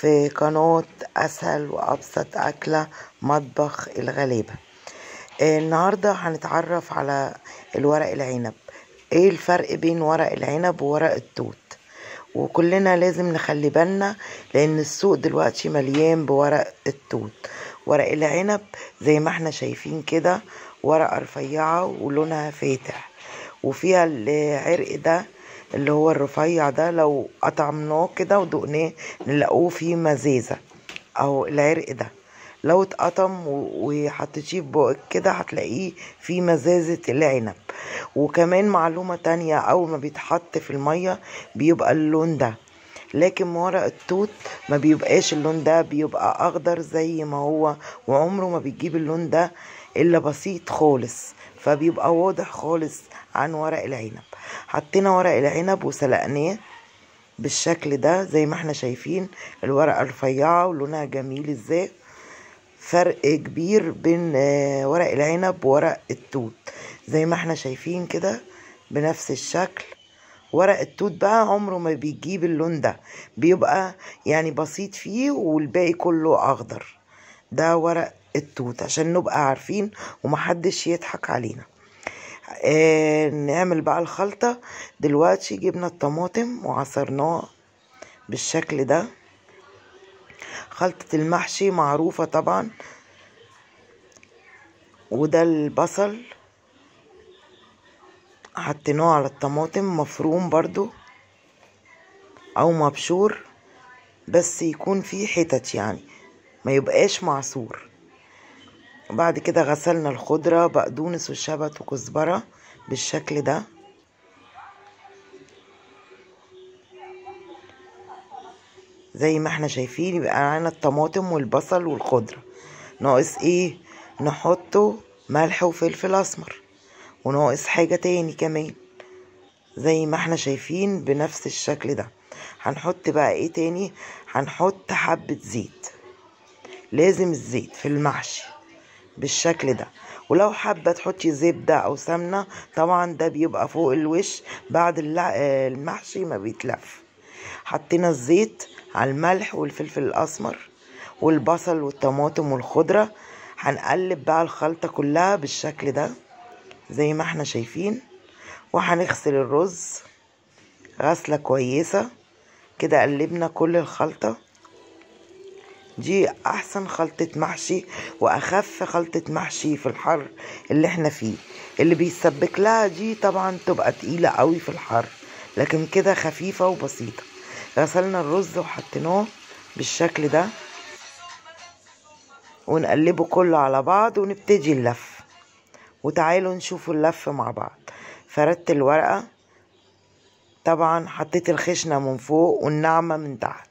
في قناة أسهل وأبسط أكلة مطبخ الغلابة آه، النهاردة هنتعرف على الورق العنب ايه الفرق بين ورق العنب وورق التوت وكلنا لازم نخلي بالنا لان السوق دلوقتي مليان بورق التوت ورق العنب زي ما احنا شايفين كده ورقة رفيعة ولونها فاتح وفيها العرق ده اللي هو الرفيع ده لو قطعناه كده ودقناه نلاقوه فيه مزازة او العرق ده لو اتقطم و- وحطيتيه في بقك كده هتلاقيه فيه مزازة العنب وكمان معلومة تانية أول ما بيتحط في المية بيبقى اللون ده لكن ورق التوت ما بيبقاش اللون ده بيبقى أخضر زي ما هو وعمره ما بيجيب اللون ده إلا بسيط خالص فبيبقى واضح خالص عن ورق العنب حطينا ورق العنب وسلقناه بالشكل ده زي ما احنا شايفين الورقة رفيعة ولونها جميل ازاي فرق كبير بين آه، ورق العنب وورق التوت زي ما احنا شايفين كده بنفس الشكل ورق التوت بقى عمره ما بيجيب اللون ده بيبقى يعني بسيط فيه والباقي كله اخضر ده ورق التوت عشان نبقى عارفين ومحدش يضحك علينا آه نعمل بقى الخلطة دلوقتي جبنا الطماطم وعصرناه بالشكل ده خلطة المحشي معروفة طبعا وده البصل حطيناه على الطماطم مفروم برضو او مبشور بس يكون فيه حتت يعني ما يبقاش معصور بعد كده غسلنا الخضرة بقدونس وشبت وكزبرة بالشكل ده زي ما احنا شايفين يبقى معانا الطماطم والبصل والخضرة ناقص ايه نحطه ملح وفلفل اسمر وناقص حاجة تاني كمان زي ما احنا شايفين بنفس الشكل ده هنحط بقى ايه تاني هنحط حبة زيت لازم الزيت في المحشي بالشكل ده ولو حابة تحطي زبدة أو سمنة طبعا ده بيبقى فوق الوش بعد اللع- آه، المحشي ما بيتلف حطينا الزيت على الملح والفلفل الأسمر والبصل والطماطم والخضرة هنقلب بقى الخلطة كلها بالشكل ده زي ما احنا شايفين وهنغسل الرز غسلة كويسة كده قلبنا كل الخلطة دي احسن خلطة محشي واخف خلطة محشي في الحر اللي احنا فيه اللي بيسبك لها دي طبعا تبقى تقيلة قوي في الحر لكن كده خفيفة وبسيطة غسلنا الرز وحطيناه بالشكل ده ونقلبه كله على بعض ونبتدي اللف وتعالوا نشوفوا اللف مع بعض فردت الورقة طبعا حطيت الخشنة من فوق والناعمة من تحت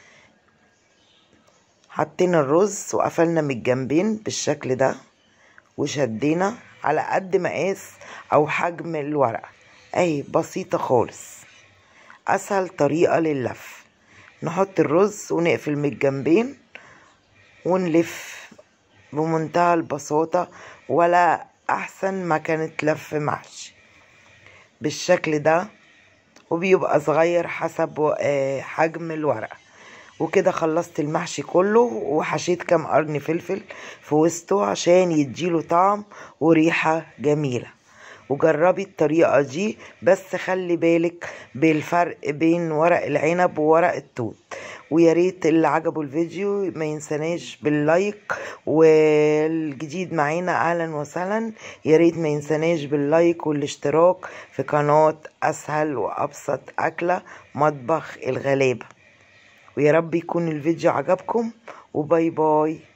حطينا الرز وقفلنا من الجنبين بالشكل ده وشدينا على قد مقاس او حجم الورقة اهي بسيطة خالص اسهل طريقة لللف نحط الرز ونقفل من الجنبين ونلف بمنتهى البساطة ولا احسن ما كانت لف محشي بالشكل ده وبيبقى صغير حسب آه، حجم الورقة وكده خلصت المحشي كله وحشيت كام قرن فلفل في وسطه عشان يديله طعم وريحة جميلة وجربي الطريقة دي بس خلي بالك بالفرق بين ورق العنب وورق التوت ويا ريت اللي عجبه الفيديو ما ينساناش باللايك والجديد معانا اهلا وسهلا يا ريت ما ينساناش باللايك والاشتراك في قناة اسهل وابسط اكلة مطبخ الغلابة ويا رب يكون الفيديو عجبكم وباي باي